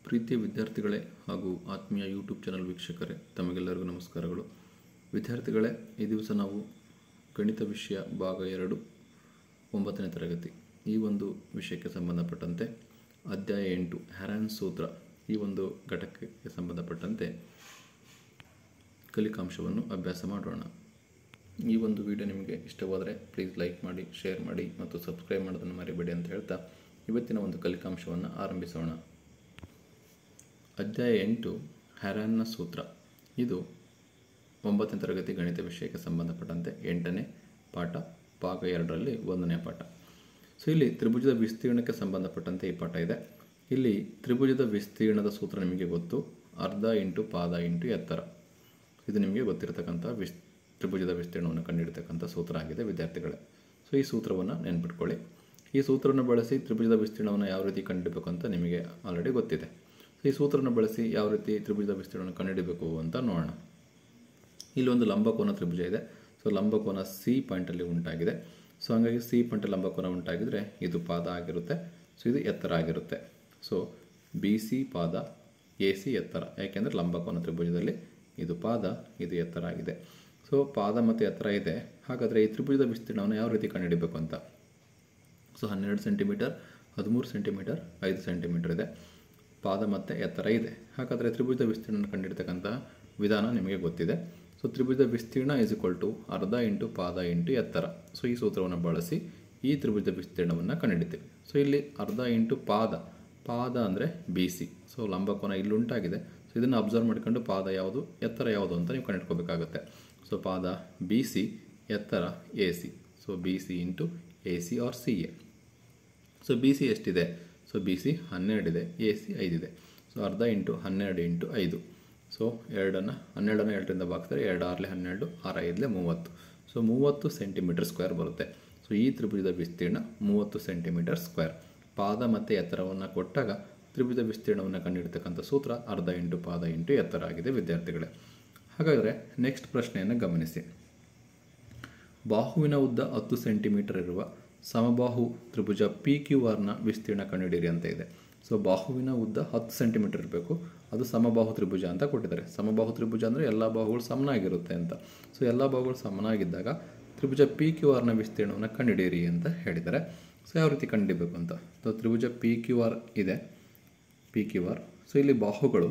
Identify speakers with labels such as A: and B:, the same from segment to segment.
A: ಪ್ರೀತಿಯ ವಿದ್ಯಾರ್ಥಿಗಳೇ ಹಾಗೂ ಆತ್ಮೀಯ ಯೂಟ್ಯೂಬ್ ಚಾನಲ್ ವೀಕ್ಷಕರೇ ತಮಗೆಲ್ಲರಿಗೂ ನಮಸ್ಕಾರಗಳು ವಿದ್ಯಾರ್ಥಿಗಳೇ ಈ ದಿವಸ ನಾವು ಗಣಿತ ವಿಷಯ ಭಾಗ ಎರಡು ಒಂಬತ್ತನೇ ತರಗತಿ ಈ ಒಂದು ವಿಷಯಕ್ಕೆ ಸಂಬಂಧಪಟ್ಟಂತೆ ಅಧ್ಯಾಯ ಎಂಟು ಹ್ಯಾರಾನ್ ಸೂತ್ರ ಈ ಒಂದು ಘಟಕಕ್ಕೆ ಸಂಬಂಧಪಟ್ಟಂತೆ ಕಲಿಕಾಂಶವನ್ನು ಅಭ್ಯಾಸ ಮಾಡೋಣ ಈ ಒಂದು ವಿಡಿಯೋ ನಿಮಗೆ ಇಷ್ಟವಾದರೆ ಪ್ಲೀಸ್ ಲೈಕ್ ಮಾಡಿ ಶೇರ್ ಮಾಡಿ ಮತ್ತು ಸಬ್ಸ್ಕ್ರೈಬ್ ಮಾಡೋದನ್ನು ಮರಿಬೇಡಿ ಅಂತ ಹೇಳ್ತಾ ಇವತ್ತಿನ ಒಂದು ಕಲಿಕಾಂಶವನ್ನು ಆರಂಭಿಸೋಣ ಅಧ್ಯಾಯ ಎಂಟು ಹ್ಯಾರಾನ್ನ ಸೂತ್ರ ಇದು ಒಂಬತ್ತನೇ ತರಗತಿ ಗಣಿತ ವಿಷಯಕ್ಕೆ ಸಂಬಂಧಪಟ್ಟಂತೆ ಎಂಟನೇ ಪಾಠ ಭಾಗ ಎರಡರಲ್ಲಿ ಒಂದನೇ ಪಾಠ ಸೊ ಇಲ್ಲಿ ತ್ರಿಭುಜದ ವಿಸ್ತೀರ್ಣಕ್ಕೆ ಸಂಬಂಧಪಟ್ಟಂತೆ ಈ ಪಾಠ ಇದೆ ಇಲ್ಲಿ ತ್ರಿಭುಜದ ವಿಸ್ತೀರ್ಣದ ಸೂತ್ರ ನಿಮಗೆ ಗೊತ್ತು ಅರ್ಧ ಇಂಟು ಪಾದ ಇಂಟು ಎತ್ತರ ಇದು ನಿಮಗೆ ಗೊತ್ತಿರತಕ್ಕಂಥ ವಿಸ್ ತ್ರಿಭುಜದ ವಿಸ್ತೀರ್ಣವನ್ನು ಕಂಡುಹಿಡಿತಕ್ಕಂಥ ಸೂತ್ರ ಆಗಿದೆ ವಿದ್ಯಾರ್ಥಿಗಳೇ ಸೊ ಈ ಸೂತ್ರವನ್ನು ನೆನ್ಪಿಟ್ಕೊಳ್ಳಿ ಈ ಸೂತ್ರವನ್ನು ಬಳಸಿ ತ್ರಿಭುಜದ ವಿಸ್ತೀರ್ಣವನ್ನು ಯಾವ ರೀತಿ ಕಂಡುಹಿಡಬೇಕು ಅಂತ ನಿಮಗೆ ಆಲ್ರೆಡಿ ಗೊತ್ತಿದೆ ಸೊ ಈ ಸೂತ್ರವನ್ನು ಬಳಸಿ ಯಾವ ರೀತಿ ತ್ರಿಭುಜದ ವಿಸ್ತೀರ್ಣವನ್ನು ಕಂಡುಹಿಡಬೇಕು ಅಂತ ನೋಡೋಣ ಇಲ್ಲಿ ಒಂದು ಲಂಬಕೋನ ತ್ರಿಭುಜ ಇದೆ ಸೊ ಲಂಬಕೋನ ಸಿ ಪಾಯಿಂಟಲ್ಲಿ ಉಂಟಾಗಿದೆ ಸೊ ಹಾಗಾಗಿ ಸಿ ಪಾಯಿಂಟ್ ಲಂಬಕೋನ ಉಂಟಾಗಿದ್ರೆ ಇದು ಪಾದ ಆಗಿರುತ್ತೆ ಸೊ ಇದು ಎತ್ತರ ಆಗಿರುತ್ತೆ ಸೊ ಬಿ ಸಿ ಪಾದ ಎ ಸಿ ಎತ್ತರ ಯಾಕೆಂದರೆ ಲಂಬಕೋನ ತ್ರಿಭುಜದಲ್ಲಿ ಇದು ಪಾದ ಇದು ಎತ್ತರ ಆಗಿದೆ ಸೊ ಪಾದ ಮತ್ತು ಎತ್ತರ ಇದೆ ಹಾಗಾದರೆ ಈ ತ್ರಿಭುಜದ ವಿಸ್ತೀರ್ಣವನ್ನು ಯಾವ ರೀತಿ ಕಂಡುಹಿಡಬೇಕು ಅಂತ ಸೊ ಹನ್ನೆರಡು ಸೆಂಟಿಮೀಟರ್ ಹದಿಮೂರು ಸೆಂಟಿಮೀಟರ್ ಐದು ಸೆಂಟಿಮೀಟರ್ ಇದೆ ಪಾದ ಮತ್ತು ಎತ್ತರ ಇದೆ ಹಾಗಾದರೆ ತ್ರಿಭುಜದ ವಿಸ್ತೀರ್ಣ ಕಂಡಿಡ್ತಕ್ಕಂಥ ವಿಧಾನ ನಿಮಗೆ ಗೊತ್ತಿದೆ ಸೊ ತ್ರಿಭುಜದ ವಿಸ್ತೀರ್ಣ ಇಸ್ ಇಕ್ವಲ್ ಟು ಅರ್ಧ ಇಂಟು ಪಾದ ಇಂಟು ಎತ್ತರ ಸೊ ಈ ಸೂತ್ರವನ್ನು ಬಳಸಿ ಈ ತ್ರಿಭುಜದ ವಿಸ್ತೀರ್ಣವನ್ನು ಕಂಡುಹಿಡಿತೀವಿ ಸೊ ಇಲ್ಲಿ ಅರ್ಧ ಇಂಟು ಪಾದ ಪಾದ ಅಂದರೆ ಬಿ ಸಿ ಸೊ ಲಂಬಕೋನ ಇಲ್ಲಿ ಉಂಟಾಗಿದೆ ಸೊ ಇದನ್ನು ಅಬ್ಸರ್ವ್ ಮಾಡ್ಕೊಂಡು ಪಾದ ಯಾವುದು ಎತ್ತರ ಯಾವುದು ಅಂತ ನೀವು ಕಂಡುಹಿಡ್ಕೋಬೇಕಾಗುತ್ತೆ ಸೊ ಪಾದ ಬಿ ಸಿ ಎತ್ತರ A C so B C into A C R C A so B C ಎಷ್ಟಿದೆ ಸೊ ಬಿ ಸಿ ಹನ್ನೆರಡಿದೆ ಎ ಸಿ ಐದಿದೆ ಸೊ ಅರ್ಧ ಇಂಟು ಹನ್ನೆರಡು ಇಂಟು ಐದು ಸೊ ಎರಡನ್ನು ಹನ್ನೆರಡನ್ನು ಎರಡರಿಂದ ಭಾಗಿಸಿದ್ರೆ ಎರಡು ಆರಲೆ ಹನ್ನೆರಡು ಆರು ಐದಲೆ ಮೂವತ್ತು ಸೊ ಮೂವತ್ತು ಸೆಂಟಿಮೀಟರ್ ಸ್ಕ್ವೇರ್ ಬರುತ್ತೆ ಸೊ ಈ ತ್ರಿಭುಜದ ವಿಸ್ತೀರ್ಣ ಮೂವತ್ತು ಸೆಂಟಿಮೀಟರ್ ಸ್ಕ್ವೇರ್ ಪಾದ ಮತ್ತು ಎತ್ತರವನ್ನು ಕೊಟ್ಟಾಗ ತ್ರಿಭುಜ ವಿಸ್ತೀರ್ಣವನ್ನು ಕಂಡುಹಿಡ್ತಕ್ಕಂಥ ಸೂತ್ರ ಅರ್ಧ ಇಂಟು ಪಾದ ಇಂಟು ಎತ್ತರ ಆಗಿದೆ ವಿದ್ಯಾರ್ಥಿಗಳೇ ಹಾಗಾದರೆ ನೆಕ್ಸ್ಟ್ ಪ್ರಶ್ನೆಯನ್ನು ಗಮನಿಸಿ ಬಾಹುವಿನ ಉದ್ದ ಹತ್ತು ಸೆಂಟಿಮೀಟರ್ ಇರುವ ಸಮಬಾಹು ತ್ರಿಭುಜ ಪಿ ಕ್ಯೂ ಆರ್ನ ವಿಸ್ತೀರ್ಣ ಕಂಡುಹಿಡಿಯಿರಿ ಅಂತ ಇದೆ ಸೊ ಬಾಹುವಿನ ಉದ್ದ ಹತ್ತು ಸೆಂಟಿಮೀಟರ್ ಇರಬೇಕು ಅದು ಸಮಬಾಹು ತ್ರಿಭುಜ ಅಂತ ಕೊಟ್ಟಿದ್ದಾರೆ ಸಮಬಾಹು ತ್ರಿಭುಜ ಅಂದರೆ ಎಲ್ಲ ಬಾಹುಗಳು ಸಮನಾಗಿರುತ್ತೆ ಅಂತ ಸೊ ಎಲ್ಲ ಬಾಹುಗಳು ಸಮನಾಗಿದ್ದಾಗ ತ್ರಿಭುಜ ಪಿ ಕ್ಯೂ ಆರ್ನ ವಿಸ್ತೀರ್ಣವನ್ನು ಕಂಡುಹಿಡಿಯಿರಿ ಅಂತ ಹೇಳಿದ್ದಾರೆ ಸೊ ಯಾವ ರೀತಿ ಕಂಡುಹಿಡಬೇಕು ಅಂತ ಸೊ ತ್ರಿಭುಜ ಪಿ ಕ್ಯೂ ಆರ್ ಇದೆ ಪಿ ಕ್ಯೂ ಆರ್ ಸೊ ಇಲ್ಲಿ ಬಾಹುಗಳು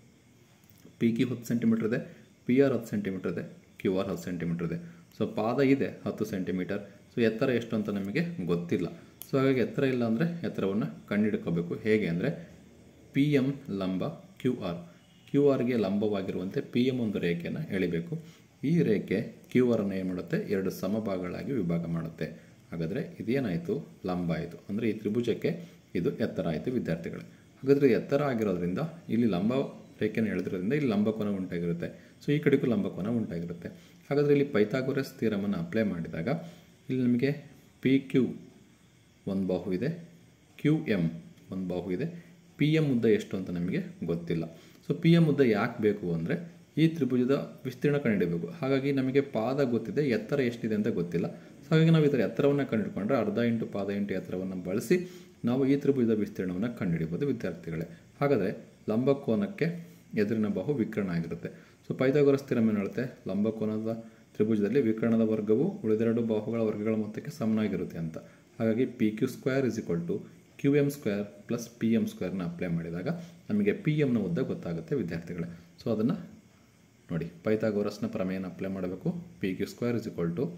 A: ಪಿ ಕ್ಯೂ ಹತ್ತು ಸೆಂಟಿಮೀಟರ್ ಇದೆ ಪಿ ಆರ್ ಹತ್ತು ಸೆಂಟಿಮೀಟರ್ ಇದೆ ಕ್ಯೂ ಆರ್ ಹತ್ತು ಸೆಂಟಿಮೀಟರ್ ಇದೆ ಸೊ ಪಾದ ಇದೆ ಹತ್ತು ಸೆಂಟಿಮೀಟರ್ ಸೊ ಎತ್ತರ ಎಷ್ಟು ಅಂತ ನಮಗೆ ಗೊತ್ತಿಲ್ಲ ಸೊ ಹಾಗಾಗಿ ಎತ್ತರ ಇಲ್ಲ ಅಂದರೆ ಎತ್ತರವನ್ನು ಕಂಡುಹಿಡ್ಕೋಬೇಕು ಹೇಗೆ ಅಂದರೆ ಪಿ ಎಮ್ ಲಂಬ ಕ್ಯೂ ಆರ್ ಕ್ಯೂ ಆರ್ಗೆ ಲಂಬವಾಗಿರುವಂತೆ ಪಿ ಎಮ್ ಒಂದು ರೇಖೆಯನ್ನು ಎಳಿಬೇಕು ಈ ರೇಖೆ ಕ್ಯೂ ಆರನ್ನು ಏನು ಮಾಡುತ್ತೆ ಎರಡು ಸಮಭಾಗಗಳಾಗಿ ವಿಭಾಗ ಮಾಡುತ್ತೆ ಹಾಗಾದರೆ ಇದೇನಾಯಿತು ಲಂಬ ಆಯಿತು ಅಂದರೆ ಈ ತ್ರಿಭುಜಕ್ಕೆ ಇದು ಎತ್ತರ ಆಯಿತು ವಿದ್ಯಾರ್ಥಿಗಳೇ ಹಾಗಾದರೆ ಎತ್ತರ ಆಗಿರೋದ್ರಿಂದ ಇಲ್ಲಿ ಲಂಬ ರೇಖೆಯನ್ನು ಎಳೆದಿರೋದ್ರಿಂದ ಇಲ್ಲಿ ಲಂಬಕೋನ ಉಂಟಾಗಿರುತ್ತೆ ಸೊ ಈ ಕಡೆಗೂ ಲಂಬಕೋನ ಉಂಟಾಗಿರುತ್ತೆ ಹಾಗಾದರೆ ಇಲ್ಲಿ ಪೈಥಾಗೋರಸ್ ಥಿಯರಮನ್ನು ಅಪ್ಲೈ ಮಾಡಿದಾಗ ಇಲ್ಲಿ ನಮಗೆ ಪಿ ಕ್ಯೂ ಒಂದು ಬಾಹು ಇದೆ ಕ್ಯೂ ಎಮ್ ಒಂದು ಬಾಹು ಇದೆ ಪಿ ಎಮ್ ಉದ್ದ ಎಷ್ಟು ಅಂತ ನಮಗೆ ಗೊತ್ತಿಲ್ಲ ಸೊ ಪಿ ಎಮ್ ಉದ್ದ ಯಾಕೆ ಬೇಕು ಅಂದರೆ ಈ ತ್ರಿಭುಜದ ವಿಸ್ತೀರ್ಣ ಕಂಡುಹಿಡಬೇಕು ಹಾಗಾಗಿ ನಮಗೆ ಪಾದ ಗೊತ್ತಿದೆ ಎತ್ತರ ಎಷ್ಟಿದೆ ಅಂತ ಗೊತ್ತಿಲ್ಲ ಸೊ ಹಾಗಾಗಿ ನಾವು ಇದರ ಎತ್ತರವನ್ನು ಕಂಡುಹಿಡ್ಕೊಂಡ್ರೆ ಅರ್ಧ ಇಂಟು ಪಾದ ಇಂಟು ಎತ್ತರವನ್ನು ಬಳಸಿ ನಾವು ಈ ತ್ರಿಭುಜದ ವಿಸ್ತೀರ್ಣವನ್ನು ಕಂಡುಹಿಡಿಬೋದು ವಿದ್ಯಾರ್ಥಿಗಳೇ ಹಾಗಾದರೆ ಲಂಬಕೋನಕ್ಕೆ ಎದುರಿನ ಬಾಹು ವಿಕರ್ಣ ಆಗಿರುತ್ತೆ ಸೊ ಪೈಥಾಗೋರಸ್ ಥಿಯರಮ್ ಏನು ಹೇಳುತ್ತೆ ಲಂಬಕೋನದ ತ್ರಿಭುಜದಲ್ಲಿ ವಿಕರ್ಣದ ವರ್ಗವು ಉಳಿದೆರಡು ಬಾಹುಗಳ ವರ್ಗಗಳ ಮೊತ್ತಕ್ಕೆ ಸಮನಾಗಿರುತ್ತೆ ಅಂತ ಹಾಗಾಗಿ P Q square is equal to Q M square plus P M ಸ್ಕ್ವೇರ್ನ ಅಪ್ಲೈ ಮಾಡಿದಾಗ ನಮಗೆ ಪಿ ಎಮ್ನ ಉದ್ದ ಗೊತ್ತಾಗುತ್ತೆ ವಿದ್ಯಾರ್ಥಿಗಳೇ ಸೊ ಅದನ್ನು ನೋಡಿ ಪೈಥಾಗೋರಸ್ನ ಪ್ರಮೇಯನ ಅಪ್ಲೈ ಮಾಡಬೇಕು P Q square is equal to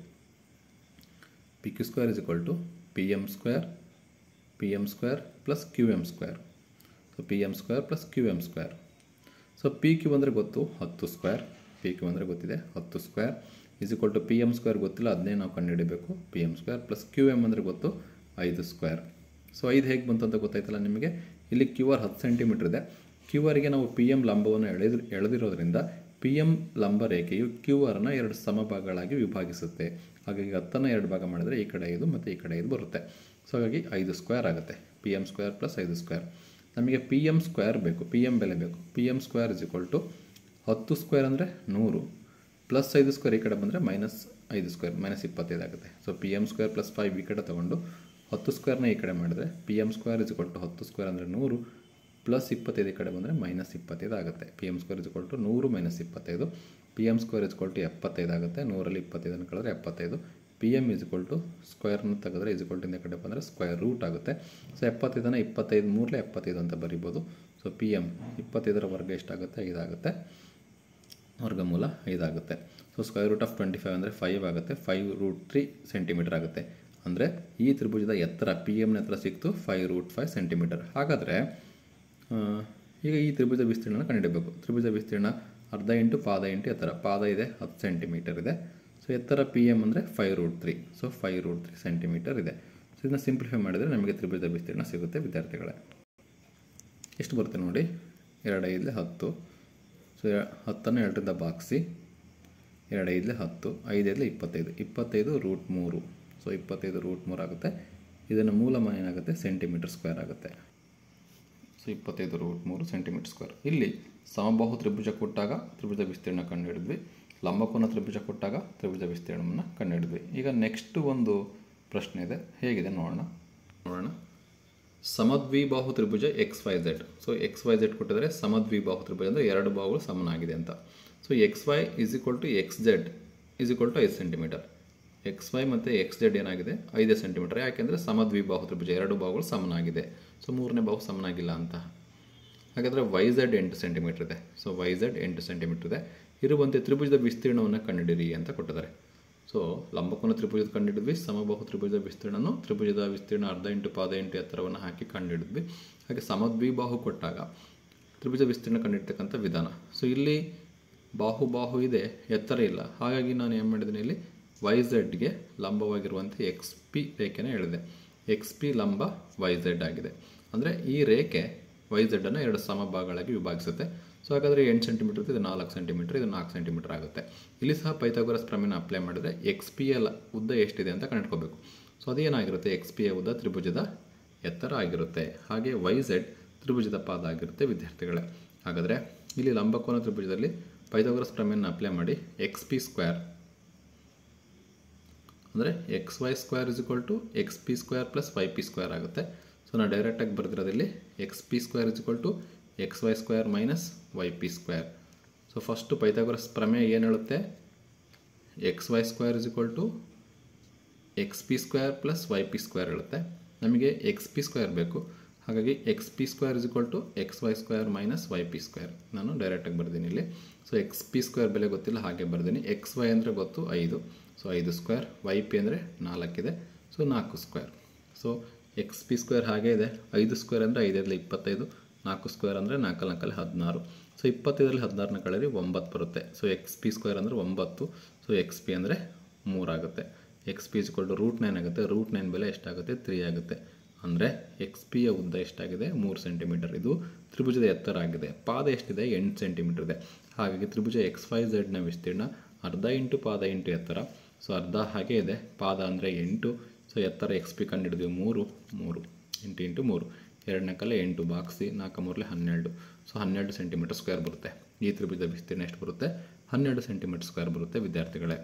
A: P Q square is equal to P M square P M square plus Q M square so P M square plus Q M square so P Q ಅಂದರೆ ಗೊತ್ತು ಹತ್ತು square P Q ಅಂದರೆ ಗೊತ್ತಿದೆ ಹತ್ತು square is equal to P M square ಗೊತ್ತಿಲ್ಲ ಅದನ್ನೇ ನಾವು ಕಂಡುಹಿಡಬೇಕು P M square plus Q M ಅಂದರೆ ಗೊತ್ತು ಐದು ಸ್ಕ್ವೇರ್ ಸೊ ಐದು ಹೇಗೆ ಬಂತು ಅಂತ ಗೊತ್ತಾಯ್ತಲ್ಲ ನಿಮಗೆ ಇಲ್ಲಿ ಕ್ಯೂ ಆರ್ ಹತ್ತು ಸೆಂಟಿಮೀಟರ್ ಇದೆ ಕ್ಯೂ ಆರ್ಗೆ ನಾವು ಪಿ ಎಮ್ ಲಂಬವನ್ನು ಎಳೆದು ಎಳೆದಿರೋದ್ರಿಂದ ಪಿ ಎಮ್ ಲಂಬ ರೇಖೆಯು ಕ್ಯೂ ಆರ್ನ ಎರಡು ಸಮಭಾಗಗಳಾಗಿ ವಿಭಾಗಿಸುತ್ತೆ ಹಾಗಾಗಿ ಹತ್ತನ್ನು ಎರಡು ಭಾಗ ಮಾಡಿದರೆ ಈ ಕಡೆ ಐದು ಮತ್ತು ಈ ಕಡೆ ಐದು ಬರುತ್ತೆ ಸೊ ಹಾಗಾಗಿ ಐದು ಸ್ಕ್ವೇರ್ ಆಗುತ್ತೆ ಪಿ ಎಮ್ ಸ್ಕ್ವೇರ್ ಪ್ಲಸ್ ಐದು ಸ್ಕ್ವೇರ್ ನಮಗೆ ಪಿ ಎಮ್ ಸ್ಕ್ವೇರ್ ಬೇಕು ಪಿ ಎಮ್ ಬೆಲೆ ಬೇಕು P M square is equal to ಹತ್ತು ಸ್ಕ್ವೇರ್ ಅಂದರೆ ನೂರು ಪ್ಲಸ್ ಐದು ಸ್ಕ್ವೇರ್ ಈ ಕಡೆ ಬಂದರೆ ಮೈನಸ್ ಐದು ಸ್ಕ್ವೇರ್ ಮೈನಸ್ ಇಪ್ಪತ್ತೈದು ಆಗುತ್ತೆ so P M square plus five ಈ ಕಡೆ ತೊಗೊಂಡು ಹತ್ತು ಸ್ಕ್ವೇರ್ನ ಈ ಕಡೆ ಮಾಡಿದರೆ P M square is equal to ಹತ್ತು ಸ್ಕ್ವೇರ್ ಅಂದರೆ ನೂರು ಪ್ಲಸ್ ಇಪ್ಪತ್ತೈದು ಈ ಕಡೆ ಬಂದರೆ ಮೈನಸ್ ಇಪ್ಪತ್ತೈದು ಆಗುತ್ತೆ P M square is equal to ನೂರು ಮೈನಸ್ ಇಪ್ಪತ್ತೈದು P M square is equal to ಎಪ್ಪತ್ತೈದು ಆಗುತ್ತೆ ನೂರಲ್ಲಿ ಇಪ್ಪತ್ತೈದನ್ನು ಕಳೆದ್ರೆ ಎಪ್ಪತ್ತೈದು ಪಿ ಎಮ್ ಇಸ್ಕೊಲ್ ಟು ಸ್ಕ್ವೇರ್ನ ತೆಗೆದ್ರೆ ಇಸ್ಕೊಲ್ ಟು ಇಂದ ಕಡೆ ಬಂದರೆ ಸ್ಕ್ವೇರ್ ರೂಟ್ ಆಗುತ್ತೆ ಸೊ ಎಪ್ಪತ್ತೈದನ್ನು ಇಪ್ಪತ್ತೈದು ಮೂರಲೆ ಎಪ್ಪತ್ತೈದು ಅಂತ ಬರಿಬೋದು ಸೊ ಪಿ ಎಮ್ ಇಪ್ಪತ್ತೈದರ ವರ್ಗ ಎಷ್ಟಾಗುತ್ತೆ ಐದಾಗುತ್ತೆ ವರ್ಗಮೂಲ ಐದಾಗುತ್ತೆ so square root of twenty five ಅಂದರೆ ಫೈವ್ ಆಗುತ್ತೆ ಫೈವ್ ರೂಟ್ ತ್ರೀ ಸೆಂಟಿಮೀಟರ್ ಆಗುತ್ತೆ ಅಂದರೆ ಈ ತ್ರಿಭುಜದ ಎತ್ತರ ಪಿ ಎಮ್ನ ಎತ್ತರ ಸಿಕ್ತು ಫೈವ್ ರೂಟ್ ಫೈವ್ ಸೆಂಟಿಮೀಟರ್ ಹಾಗಾದರೆ ಆ, ಈಗ ಈ ತ್ರಿಭುಜ ವಿಸ್ತೀರ್ಣ ಕಂಡುಹಿಡಬೇಕು ತ್ರಿಭುಜ ವಿಸ್ತೀರ್ಣ ಅರ್ಧ ಇಂಟು ಪಾದ ಇಂಟು ಎತ್ತರ ಪಾದ ಇದೆ ಹತ್ತು ಸೆಂಟಿಮೀಟರ್ ಇದೆ ಸೊ ಎತ್ತರ ಪಿ ಎಮ್ ಅಂದರೆ five root three so five root three centimetre ಇದೆ ಸೊ ಇದನ್ನ ಸಿಂಪ್ಲಿಫೈ ಮಾಡಿದರೆ ನಮಗೆ ತ್ರಿಭುಜ ವಿಸ್ತೀರ್ಣ ಸಿಗುತ್ತೆ ವಿದ್ಯಾರ್ಥಿಗಳೇ ಎಷ್ಟು ಬರುತ್ತೆ ನೋಡಿ ಎರಡು ಐದಲೆ ಹತ್ತು ಸೊ ಎ- ಹತ್ತನ್ನು ಎರಡರಿಂದ ಬಾಗಿಸಿ ಎರಡು ಐದಲೆ ಹತ್ತು ಐದೈದಲೆ ಇಪ್ಪತ್ತೈದು ಇಪ್ಪತ್ತೈದು ರೂಟ್ ಮೂರು ಸೊ ಇಪ್ಪತ್ತೈದು ರೂಟ್ ಮೂರು ಆಗುತ್ತೆ ಇದನ್ನು ಮೂಲಮಾನ ಏನಾಗುತ್ತೆ ಸೆಂಟಿಮೀಟರ್ ಸ್ಕ್ವೇರ್ ಆಗುತ್ತೆ ಸೊ ಇಪ್ಪತ್ತೈದು ರೂಟ್ ಮೂರು ಸೆಂಟಿಮೀಟರ್ ಸ್ಕ್ವೇರ್ ಇಲ್ಲಿ ಸಮಬಾಹು ತ್ರಿಭುಜ ಕೊಟ್ಟಾಗ ತ್ರಿಭುಜ ವಿಸ್ತೀರ್ಣ ಕಂಡುಹಿಡಿದ್ವಿ ಲಂಬಕೋನ ತ್ರಿಭುಜ ಕೊಟ್ಟಾಗ ತ್ರಿಭುಜ ವಿಸ್ತೀರ್ಣವನ್ನು ಕಂಡುಹಿಡಿದ್ವಿ ಈಗ ನೆಕ್ಸ್ಟ್ ಒಂದು ಪ್ರಶ್ನೆ ಇದೆ ಹೇಗಿದೆ ನೋಡೋಣ ನೋಡೋಣ ಸಮದ್ವಿಬಾಹು ತ್ರಿಭುಜ X Y Z so X Y Z ಕೊಟ್ಟಿದ್ರೆ ಸಮದ್ವಿಬಾಹು ತ್ರಿಭುಜ ಅಂದರೆ ಎರಡು ಬಾಹುಗಳು ಸಮನಾಗಿದೆ ಅಂತ so X Y is equal to X Z is equal to ಐದು ಸೆಂಟಿಮೀಟರ್ ಎಕ್ಸ್ ವೈ ಮತ್ತು ಎಕ್ಸ್ ಜೆಡ್ ಏನಾಗಿದೆ ಐದು ಸೆಂಟಿಮೀಟರ್ ಯಾಕೆಂದರೆ ಸಮದ್ವಿಬಾಹು ತ್ರಿಭುಜ ಎರಡು ಬಾಹುಗಳು ಸಮನಾಗಿದೆ ಸೊ ಮೂರನೇ ಬಾಹು ಸಮನಾಗಿಲ್ಲ ಅಂತ ಹಾಗಾದರೆ ವೈ ಝೆಡ್ ಎಂಟು ಸೆಂಟಿಮೀಟರ್ ಇದೆ ಸೊ ವೈ ಝೆಡ್ ಎಂಟು ಸೆಂಟಿಮೀಟರ್ ಇದೆ ಇರುವಂತೆ ತ್ರಿಭುಜದ ವಿಸ್ತೀರ್ಣವನ್ನು ಕಂಡುಹಿಡಿಯಿರಿ ಅಂತ ಕೊಟ್ಟಿದ್ದಾರೆ ಸೊ ಲಂಬಕೋನ ತ್ರಿಭುಜದ ಕಂಡುಹಿಡಿದ್ವಿ ಸಮಬಾಹು ತ್ರಿಭುಜದ ವಿಸ್ತೀರ್ಣನು ತ್ರಿಭುಜದ ವಿಸ್ತೀರ್ಣ ಅರ್ಧ ಇಂಟು ಪಾದ ಇಂಟು ಎತ್ತರವನ್ನು ಹಾಕಿ ಕಂಡುಹಿಡಿದ್ವಿ ಹಾಗೆ ಸಮದ್ವಿಬಾಹು ಕೊಟ್ಟಾಗ ತ್ರಿಭುಜ ವಿಸ್ತೀರ್ಣ ಕಂಡುಹಿಡ್ತಕ್ಕಂಥ ವಿಧಾನ ಸೊ ಇಲ್ಲಿ ಬಾಹು ಬಾಹು ಇದೆ ಎತ್ತರ ಇಲ್ಲ ಹಾಗಾಗಿ ನಾನು ಏನು ಮಾಡಿದ್ದೀನಿ ಇಲ್ಲಿ ವೈ ಝೆಡ್ಗೆ ಲಂಬವಾಗಿರುವಂತೆ ಎಕ್ಸ್ ಪಿ ರೇಖೆನ ಹೇಳಿದೆ ಎಕ್ಸ್ ಪಿ ಲಂಬ ವೈ ಝೆಡ್ ಆಗಿದೆ ಅಂದರೆ ಈ ರೇಖೆ ವೈ ಝೆಡ್ಡನ್ನು ಎರಡು ಸಮಭಾಗಗಳಾಗಿ ವಿಭಾಗಿಸುತ್ತೆ ಸೊ ಹಾಗಾದರೆ ಎಂಟು ಸೆಂಟಿಮೀಟರ್ ಇದು ನಾಲ್ಕು ಸೆಂಟಿಮೀಟರ್ ಇದು ನಾಲ್ಕು ಸೆಂಟಿಮೀಟರ್ ಆಗುತ್ತೆ ಇಲ್ಲಿ ಸಹ ಪೈಥಾಗೋರಸ್ ಪ್ರಮೇಯನ ಅಪ್ಲೈ ಮಾಡಿದರೆ ಎಕ್ಸ್ ಪಿ ಎಲ್ ಉದ್ದ ಎಷ್ಟಿದೆ ಅಂತ ಕಂಡುಹಿಡ್ಕೋಬೇಕು ಸೊ ಅದೇನಾಗಿರುತ್ತೆ ಎಕ್ಸ್ ಪಿ ಯ ಉದ್ದ ತ್ರಿಭುಜದ ಎತ್ತರ ಆಗಿರುತ್ತೆ ಹಾಗೆ ವೈ ಝೆಡ್ ತ್ರಿಭುಜದ ಪಾದ ಆಗಿರುತ್ತೆ ವಿದ್ಯಾರ್ಥಿಗಳೇ ಹಾಗಾದರೆ ಇಲ್ಲಿ ಲಂಬಕೋನ ತ್ರಿಭುಜದಲ್ಲಿ ಪೈಥಾಗೋರಸ್ ಪ್ರಮೇಯನ ಅಪ್ಲೈ ಮಾಡಿ ಎಕ್ಸ್ ಪಿ ಸ್ಕ್ವೇರ್ ಅಂದರೆ X Y square is equal to X P square plus Y P square ಆಗುತ್ತೆ ಸೊ ನಾನು ಡೈರೆಕ್ಟಾಗಿ ಬರೆದಿರೋದಲ್ಲಿ X P square is equal to X Y square minus Y P square so first Pythagoras ಪ್ರಮೇಯ ಏನು ಹೇಳುತ್ತೆ X Y square is equal to X P square plus Y P square ಹೇಳುತ್ತೆ ನಮಗೆ X P square ಬೇಕು ಹಾಗಾಗಿ X P square is equal to X Y square minus Y P square ನಾನು ಡೈರೆಕ್ಟಾಗಿ ಬರ್ತೀನಿ ಇಲ್ಲಿ ಸೊ ಎಕ್ಸ್ ಪಿ ಸ್ಕ್ವೇರ್ ಬೆಲೆ ಗೊತ್ತಿಲ್ಲ ಹಾಗೆ ಬರ್ತೀನಿ ಎಕ್ಸ್ ವೈ ಅಂದರೆ ಗೊತ್ತು ಐದು ಸೊ ಐದು ಸ್ಕ್ವೇರ್ ವೈ ಪಿ ಅಂದರೆ ನಾಲ್ಕಿದೆ ಸೊ ನಾಲ್ಕು square so X P square ಹಾಗೆ ಇದೆ ಐದು ಸ್ಕ್ವೇರ್ ಅಂದರೆ ಐದರಲ್ಲಿ ಇಪ್ಪತ್ತೈದು ನಾಲ್ಕು ಸ್ಕ್ವೇರ್ ಅಂದರೆ ನಾಲ್ಕಲ್ಲಿ ನಾಲ್ಕಲ್ಲಿ ಹದಿನಾರು ಸೊ ಇಪ್ಪತ್ತೈದರಲ್ಲಿ ಹದಿನಾರನ ಕಳೆರಿ ಒಂಬತ್ತು ಬರುತ್ತೆ ಸೊ ಎಕ್ಸ್ ಪಿ ಸ್ಕ್ವೇರ್ ಅಂದರೆ ಒಂಬತ್ತು ಸೊ ಎಕ್ಸ್ ಪಿ ಅಂದರೆ ಮೂರಾಗುತ್ತೆ X P is equal to root nine ಆಗುತ್ತೆ ರೂಟ್ ನೈನ್ ಬೆಲೆ ಎಷ್ಟಾಗುತ್ತೆ ತ್ರೀ ಆಗುತ್ತೆ ಅಂದರೆ ಎಕ್ಸ್ ಪಿಯ ಉದ್ದ ಎಷ್ಟಾಗಿದೆ ಮೂರು ಸೆಂಟಿಮೀಟರ್ ಇದು ತ್ರಿಭುಜದ ಎತ್ತರ ಆಗಿದೆ ಪಾದ ಎಷ್ಟಿದೆ ಎಂಟು ಸೆಂಟಿಮೀಟರ್ ಇದೆ ಹಾಗಾಗಿ ತ್ರಿಭುಜ ಎಕ್ಸ್ ವೈ ಝೆಡ್ನ ವಿಸ್ತೀರ್ಣ ಅರ್ಧ ಇಂಟು ಪಾದ ಇಂಟು ಎತ್ತರ ಸೊ ಅರ್ಧ ಹಾಗೆ ಇದೆ ಪಾದ ಅಂದರೆ ಎಂಟು ಸೊ ಎತ್ತರ ಎಕ್ಸ್ ಪಿ ಕಂಡುಹಿಡಿದ್ವಿ ಮೂರು ಮೂರು ಎಂಟು ಇಂಟು ಮೂರು ಎರಡನೇ ಕಲೆ ಎಂಟು ಬಾಕ್ಸಿ ನಾಲ್ಕು ಮೂರಲೆ ಹನ್ನೆರಡು ಸೊ ಹನ್ನೆರಡು ಸೆಂಟಿಮೀಟರ್ ಸ್ಕ್ವೇರ್ ಬರುತ್ತೆ ಈ ತ್ರಿಭುಜದ ವಿಸ್ತೀರ್ಣ ಎಷ್ಟು ಬರುತ್ತೆ ಹನ್ನೆರಡು ಸೆಂಟಿಮೀಟರ್ ಸ್ಕ್ವೇರ್ ಬರುತ್ತೆ ವಿದ್ಯಾರ್ಥಿಗಳೇ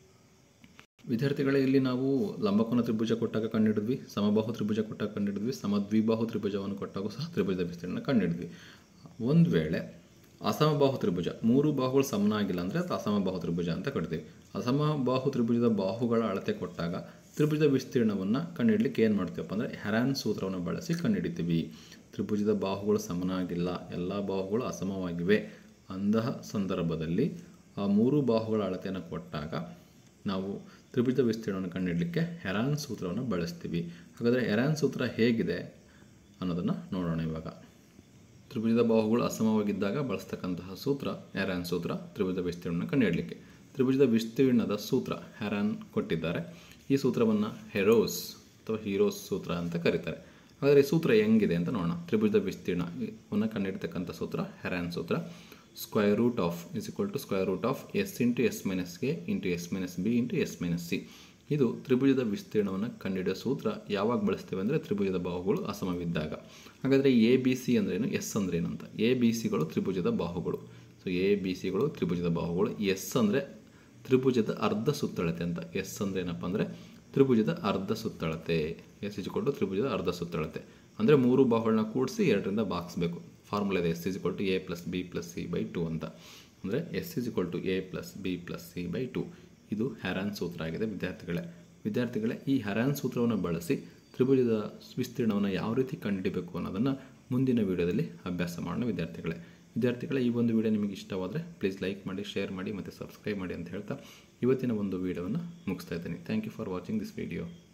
A: ವಿದ್ಯಾರ್ಥಿಗಳೇ ಇಲ್ಲಿ ನಾವು ಲಂಬಕೋನ ತ್ರಿಭುಜ ಕೊಟ್ಟಾಗ ಕಂಡುಹಿಡಿದ್ವಿ ಸಮಬಾಹು ತ್ರಿಭುಜ ಕೊಟ್ಟಾಗ ಕಂಡುಹಿಡಿದ್ವಿ ಸಮದ್ವಿಬಾಹು ತ್ರಿಭುಜವನ್ನು ಕೊಟ್ಟಾಗ ಸಹ ತ್ರಿಭುಜದ ವಿಸ್ತೀರ್ಣ ಕಂಡುಹಿಡಿದ್ವಿ ಒಂದು ವೇಳೆ ಅಸಮಬಾಹು ತ್ರಿಭುಜ ಮೂರು ಬಾಹುಗಳು ಸಮನಾಗಿಲ್ಲ ಅಂದರೆ ಅದು ಅಸಮಬಾಹು ತ್ರಿಭುಜ ಅಂತ ಕರಿತೀವಿ ಅಸಮಬಾಹು ತ್ರಿಭುಜದ ಬಾಹುಗಳ ಅಳತೆ ಕೊಟ್ಟಾಗ ತ್ರಿಭುಜದ ವಿಸ್ತೀರ್ಣವನ್ನು ಕಂಡುಹಿಡ್ಲಿಕ್ಕೆ ಏನು ಮಾಡ್ತೀವಪ್ಪ ಅಂದರೆ ಹೆರಾನ್ ಸೂತ್ರವನ್ನು ಬಳಸಿ ಕಂಡುಹಿಡಿತೀವಿ ತ್ರಿಭುಜದ ಬಾಹುಗಳು ಸಮನಾಗಿಲ್ಲ ಎಲ್ಲ ಬಾಹುಗಳು ಅಸಮವಾಗಿವೆ ಅಂತಹ ಸಂದರ್ಭದಲ್ಲಿ ಆ ಮೂರು ಬಾಹುಗಳ ಅಳತೆಯನ್ನು ಕೊಟ್ಟಾಗ ನಾವು ತ್ರಿಭುಜದ ವಿಸ್ತೀರ್ಣವನ್ನು ಕಂಡುಹಿಡಲಿಕ್ಕೆ ಹೆರಾನ್ ಸೂತ್ರವನ್ನು ಬಳಸ್ತೀವಿ ಹಾಗಾದರೆ ಹೆರಾನ್ ಸೂತ್ರ ಹೇಗಿದೆ ಅನ್ನೋದನ್ನು ನೋಡೋಣ ಇವಾಗ ತ್ರಿಭುಜದ ಬಾಹುಗಳು ಅಸಮವಾಗಿದ್ದಾಗ ಬಳಸ್ತಕ್ಕಂತಹ ಸೂತ್ರ ಹೆರಾನ್ ಸೂತ್ರ ತ್ರಿಭುಜದ ವಿಸ್ತೀರ್ಣವನ್ನು ಕಂಡುಹಿಡಲಿಕ್ಕೆ ತ್ರಿಭುಜದ ವಿಸ್ತೀರ್ಣದ ಸೂತ್ರ ಹೆರಾನ್ ಕೊಟ್ಟಿದ್ದಾರೆ ಈ ಸೂತ್ರವನ್ನು ಹೆರೋಸ್ ಅಥವಾ ಹೀರೋಸ್ ಸೂತ್ರ ಅಂತ ಕರೀತಾರೆ ಹಾಗಾದರೆ ಈ ಸೂತ್ರ ಹೆಂಗಿದೆ ಅಂತ ನೋಡೋಣ ತ್ರಿಭುಜದ ವಿಸ್ತೀರ್ಣವನ್ನು ಕಂಡುಹಿಡ್ತಕ್ಕಂಥ ಸೂತ್ರ ಹೆರಾನ್ ಸೂತ್ರ square root of is equal to square root of S into S minus ಗೆ into S minus B into S minus C ಇದು ತ್ರಿಭುಜದ ವಿಸ್ತೀರ್ಣವನ್ನು ಕಂಡುಹಿಡಿಯೋ ಸೂತ್ರ ಯಾವಾಗ ಬಳಸ್ತೇವೆ ಅಂದರೆ ತ್ರಿಭುಜದ ಬಾಹುಗಳು ಅಸಮವಿದ್ದಾಗ ಹಾಗಾದರೆ ಎ ಬಿ ಸಿ ಅಂದ್ರೇನು ಎಸ್ ಅಂದ್ರೇನು ಅಂತ ಎ ಬಿ ಸಿಗಳು ತ್ರಿಭುಜದ ಬಾಹುಗಳು ಸೊ ಎ ಬಿ ಸಿಗಳು ತ್ರಿಭುಜದ ಬಾಹುಗಳು ಎಸ್ ಅಂದರೆ ತ್ರಿಭುಜದ ಅರ್ಧ ಸುತ್ತಳತೆ ಅಂತ ಎಸ್ ಅಂದರೆ ಏನಪ್ಪ ಅಂದರೆ ತ್ರಿಭುಜದ ಅರ್ಧ ಸುತ್ತಳತೆ ಎಸ್ ಇಜ್ಕೊಂಡು ತ್ರಿಭುಜದ ಅರ್ಧ ಸುತ್ತಳತೆ ಅಂದರೆ ಮೂರು ಬಾಹುಗಳನ್ನ ಕೂಡಿಸಿ ಎರಡರಿಂದ ಬಾಗಿಸ್ಬೇಕು ಫಾರ್ಮುಲಾ ಇದೆ S is equal to A plus B plus C by two ಅಂತ ಅಂದರೆ S is equal to A plus B plus C by two ಇದು ಹ್ಯಾರಾನ್ ಸೂತ್ರ ಆಗಿದೆ ವಿದ್ಯಾರ್ಥಿಗಳೇ ವಿದ್ಯಾರ್ಥಿಗಳೇ ಈ ಹ್ಯಾರಾನ್ ಸೂತ್ರವನ್ನು ಬಳಸಿ ತ್ರಿಭುಜದ ವಿಸ್ತೀರ್ಣವನ್ನು ಯಾವ ರೀತಿ ಕಂಡುಹಿಡಬೇಕು ಅನ್ನೋದನ್ನು ಮುಂದಿನ ವಿಡಿಯೋದಲ್ಲಿ ಅಭ್ಯಾಸ ಮಾಡೋಣ ವಿದ್ಯಾರ್ಥಿಗಳೇ ವಿದ್ಯಾರ್ಥಿಗಳೇ ಈ ಒಂದು ವಿಡಿಯೋ ನಿಮಗೆ ಇಷ್ಟವಾದರೆ ಪ್ಲೀಸ್ ಲೈಕ್ ಮಾಡಿ ಶೇರ್ ಮಾಡಿ ಮತ್ತು ಸಬ್ಸ್ಕ್ರೈಬ್ ಮಾಡಿ ಅಂತ ಹೇಳ್ತಾ ಇವತ್ತಿನ ಒಂದು ವಿಡಿಯೋವನ್ನು ಮುಗಿಸ್ತಾ ಇದ್ದೀನಿ thank you for watching this video